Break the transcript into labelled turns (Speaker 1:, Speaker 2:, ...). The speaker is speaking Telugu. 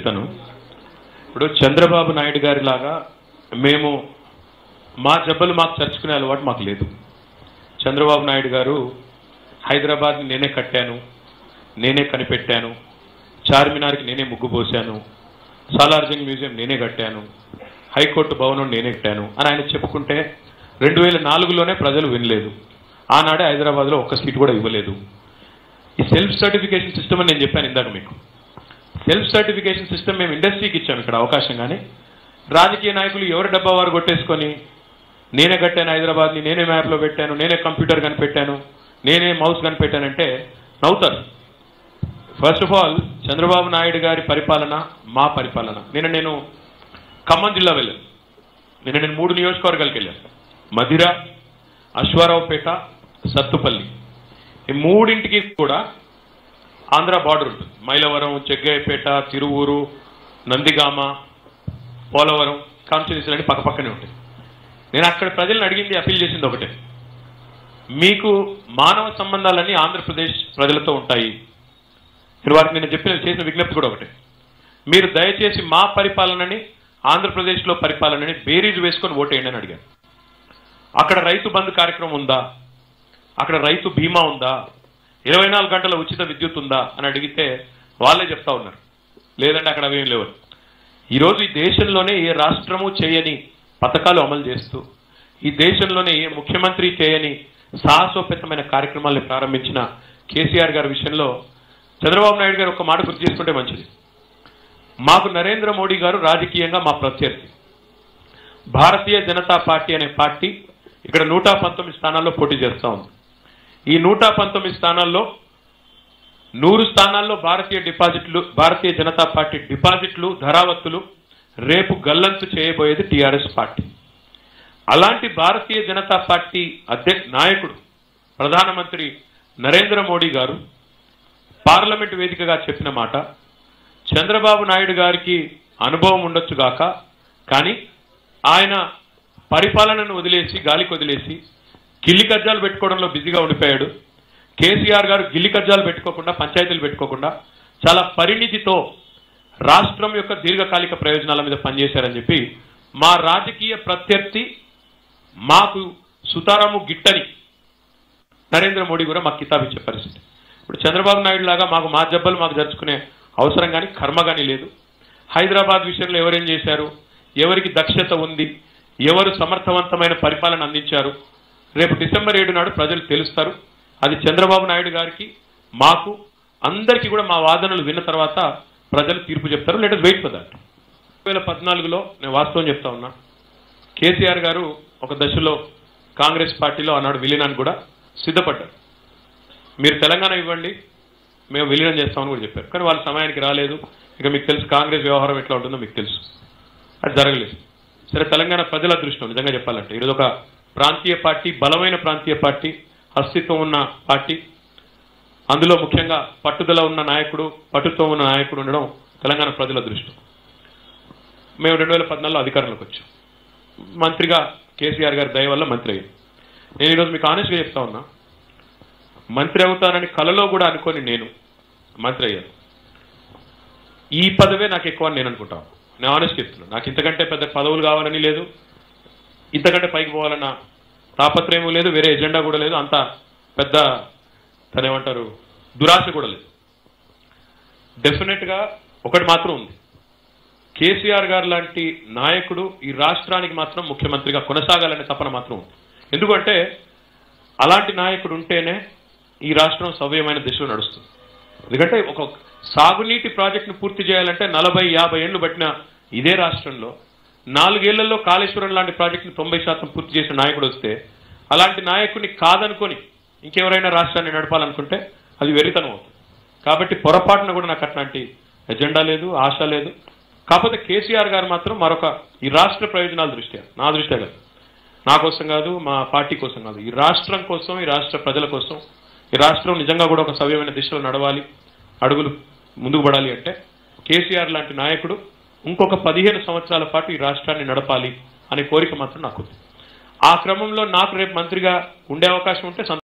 Speaker 1: చెప్తాను ఇప్పుడు చంద్రబాబు నాయుడు గారి లాగా మేము మా జబ్బలు మాకు చర్చుకునే అలవాటు మాకు లేదు చంద్రబాబు నాయుడు గారు హైదరాబాద్ని నేనే కట్టాను నేనే కనిపెట్టాను చార్మినార్కి నేనే ముగ్గు పోశాను సాలార్జంగ్ మ్యూజియం నేనే కట్టాను హైకోర్టు భవనం నేనే కట్టాను అని ఆయన చెప్పుకుంటే రెండు వేల నాలుగులోనే ప్రజలు వినలేదు ఆనాడే హైదరాబాద్లో ఒక్క సీట్ కూడా ఇవ్వలేదు ఈ సెల్ఫ్ సర్టిఫికేషన్ సిస్టమ్ అని నేను చెప్పాను ఇందాక మీకు సెల్ఫ్ సర్టిఫికేషన్ సిస్టమ్ మేము ఇండస్ట్రీకి ఇచ్చాము ఇక్కడ అవకాశం కానీ రాజకీయ నాయకులు ఎవరి డబ్బా వారు కొట్టేసుకొని నేనే కట్టాను హైదరాబాద్ని నేనే మ్యాప్లో పెట్టాను నేనే కంప్యూటర్ కనిపెట్టాను నేనే మౌస్ కనిపెట్టానంటే నవ్వుతారు first of all Chandrababu Naidu గారి పరిపాలన మా పరిపాలన నిన్న నేను ఖమ్మం జిల్లా వెళ్ళాను నిన్న నేను మూడు నియోజకవర్గాలకు వెళ్ళాను మధిర అశ్వారావుపేట సత్తుపల్లి ఈ మూడింటికి కూడా ఆంధ్ర బార్డర్ ఉంటుంది మైలవరం చెగ్గయ్యపేట తిరువూరు నందిగామ పోలవరం కాన్స్టిట్యూన్సీలు అన్ని పక్క పక్కనే ఉంటాయి నేను అక్కడ ప్రజలను అడిగింది అపీల్ చేసింది ఒకటే మీకు మానవ సంబంధాలన్నీ ఆంధ్రప్రదేశ్ ప్రజలతో ఉంటాయి నేను వారికి నేను చెప్పిన చేసిన విజ్ఞప్తి కూడా ఒకటే మీరు దయచేసి మా పరిపాలనని ఆంధ్రప్రదేశ్లో పరిపాలనని బేరీజు వేసుకొని ఓటేయండి అని అడిగాను అక్కడ రైతు బంధు కార్యక్రమం ఉందా అక్కడ రైతు బీమా ఉందా ఇరవై నాలుగు గంటల ఉచిత విద్యుత్ ఉందా అని అడిగితే వాళ్ళే చెప్తా ఉన్నారు లేదంటే అక్కడ అవేం లేవు ఈరోజు ఈ దేశంలోనే ఏ రాష్ట్రము చేయని పథకాలు అమలు చేస్తూ ఈ దేశంలోనే ఏ ముఖ్యమంత్రి చేయని సాహసోపేతమైన కార్యక్రమాలను ప్రారంభించిన కేసీఆర్ గారి విషయంలో చంద్రబాబు నాయుడు గారు ఒక మాట గుర్తు చేసుకుంటే మంచిది మాకు నరేంద్ర మోడీ గారు రాజకీయంగా మా ప్రత్యర్థి భారతీయ జనతా పార్టీ అనే పార్టీ ఇక్కడ నూట పంతొమ్మిది స్థానాల్లో పోటీ చేస్తా ఉంది ఈ నూట పంతొమ్మిది స్థానాల్లో నూరు స్థానాల్లో భారతీయ డిపాజిట్లు భారతీయ జనతా పార్టీ డిపాజిట్లు ధరావత్తులు రేపు గల్లంతు చేయబోయేది టీఆర్ఎస్ పార్టీ అలాంటి భారతీయ జనతా పార్టీ అధ్యక్ష నాయకుడు ప్రధానమంత్రి నరేంద్ర మోడీ గారు పార్లమెంట్ వేదికగా చెప్పిన మాట చంద్రబాబు నాయుడు గారికి అనుభవం ఉండొచ్చు గాక కానీ ఆయన పరిపాలనను వదిలేసి గాలికి వదిలేసి గిల్లి కజ్జాలు పెట్టుకోవడంలో బిజీగా ఉండిపోయాడు కేసీఆర్ గారు గిల్లి కజ్జాలు పెట్టుకోకుండా పంచాయతీలు పెట్టుకోకుండా చాలా పరిణితితో రాష్ట్రం యొక్క దీర్ఘకాలిక ప్రయోజనాల మీద పనిచేశారని చెప్పి మా రాజకీయ ప్రత్యర్థి మాకు సుతారాము గిట్టని నరేంద్ర మోడీ కూడా మాకు కితాబ్ ఇచ్చే పరిస్థితి ఇప్పుడు చంద్రబాబు నాయుడు లాగా మాకు మా జబ్బలు మాకు జరుచుకునే అవసరం కానీ కర్మ కానీ లేదు హైదరాబాద్ విషయంలో ఎవరేం చేశారు ఎవరికి దక్షత ఉంది ఎవరు సమర్థవంతమైన పరిపాలన అందించారు రేపు డిసెంబర్ ఏడు నాడు ప్రజలు తెలుస్తారు అది చంద్రబాబు నాయుడు గారికి మాకు అందరికీ కూడా మా వాదనలు విన్న తర్వాత ప్రజలు తీర్పు చెప్తారు లెట్ వెయిట్ ఫర్ దట్ రెండు వేల పద్నాలుగులో నేను వాస్తవం చెప్తా ఉన్నా కేసీఆర్ గారు ఒక దశలో కాంగ్రెస్ పార్టీలో ఆనాడు విలీనానికి కూడా సిద్ధపడ్డారు మీరు తెలంగాణ ఇవ్వండి మేము విలీనం చేస్తామని కూడా చెప్పారు కానీ వాళ్ళ సమయానికి రాలేదు ఇక మీకు తెలుసు కాంగ్రెస్ వ్యవహారం ఎట్లా ఉంటుందో మీకు తెలుసు అది జరగలేదు సరే తెలంగాణ ప్రజల అదృష్టం నిజంగా చెప్పాలంటే ఈరోజు ఒక ప్రాంతీయ పార్టీ బలమైన ప్రాంతీయ పార్టీ అస్తిత్వం ఉన్న పార్టీ అందులో ముఖ్యంగా పట్టుదల ఉన్న నాయకుడు పట్టుత్వం ఉన్న నాయకుడు ఉండడం తెలంగాణ ప్రజల అదృష్టం మేము రెండు వేల పద్నాలుగులో అధికారంలోకి వచ్చాం మంత్రిగా కేసీఆర్ గారి దయ వల్ల మంత్రి అయ్యాం నేను ఈరోజు మీకు ఆనెస్ట్గా చెప్తా ఉన్నా మంత్రి అవుతానని కలలో కూడా అనుకొని నేను మంత్రి అయ్యాను ఈ పదవే నాకు ఎక్కువ అని నేను అనుకుంటాను నేను ఆనెస్ట్ చెప్తున్నాను నాకు ఇంతకంటే పెద్ద పదవులు కావాలని లేదు ఇంతకంటే పైకి పోవాలన్న తాపత్రయం లేదు వేరే ఎజెండా కూడా లేదు అంత పెద్ద తనేమంటారు దురాశ కూడా లేదు డెఫినెట్గా ఒకటి మాత్రం ఉంది కేసీఆర్ గారు లాంటి నాయకుడు ఈ రాష్ట్రానికి మాత్రం ముఖ్యమంత్రిగా కొనసాగాలనే తపన మాత్రం ఉంది ఎందుకంటే అలాంటి నాయకుడు ఉంటేనే ఈ రాష్ట్రం సవ్యమైన దిశలో నడుస్తుంది ఎందుకంటే ఒక సాగునీటి ప్రాజెక్టును పూర్తి చేయాలంటే నలభై యాభై ఏళ్ళు పట్టిన ఇదే రాష్ట్రంలో నాలుగేళ్లలో కాళేశ్వరం లాంటి ప్రాజెక్టును తొంభై శాతం పూర్తి చేసిన నాయకుడు వస్తే అలాంటి నాయకుడిని కాదనుకొని ఇంకెవరైనా రాష్ట్రాన్ని నడపాలనుకుంటే అది వెరితనం అవుతుంది కాబట్టి పొరపాటున కూడా నాకు అట్లాంటి ఎజెండా లేదు ఆశ లేదు కాకపోతే కేసీఆర్ గారు మాత్రం మరొక ఈ రాష్ట్ర ప్రయోజనాల దృష్ట్యా నా దృష్ట్యా కాదు నా కోసం కాదు మా పార్టీ కోసం కాదు ఈ రాష్ట్రం కోసం ఈ రాష్ట్ర ప్రజల కోసం ఈ రాష్ట్రం నిజంగా కూడా ఒక సవ్యమైన దిశలో నడవాలి అడుగులు ముందుకు పడాలి అంటే కేసీఆర్ లాంటి నాయకుడు ఇంకొక పదిహేను సంవత్సరాల పాటు ఈ రాష్ట్రాన్ని నడపాలి అనే కోరిక మాత్రం నాకు ఉంది ఆ క్రమంలో నాకు రేపు మంత్రిగా ఉండే అవకాశం ఉంటే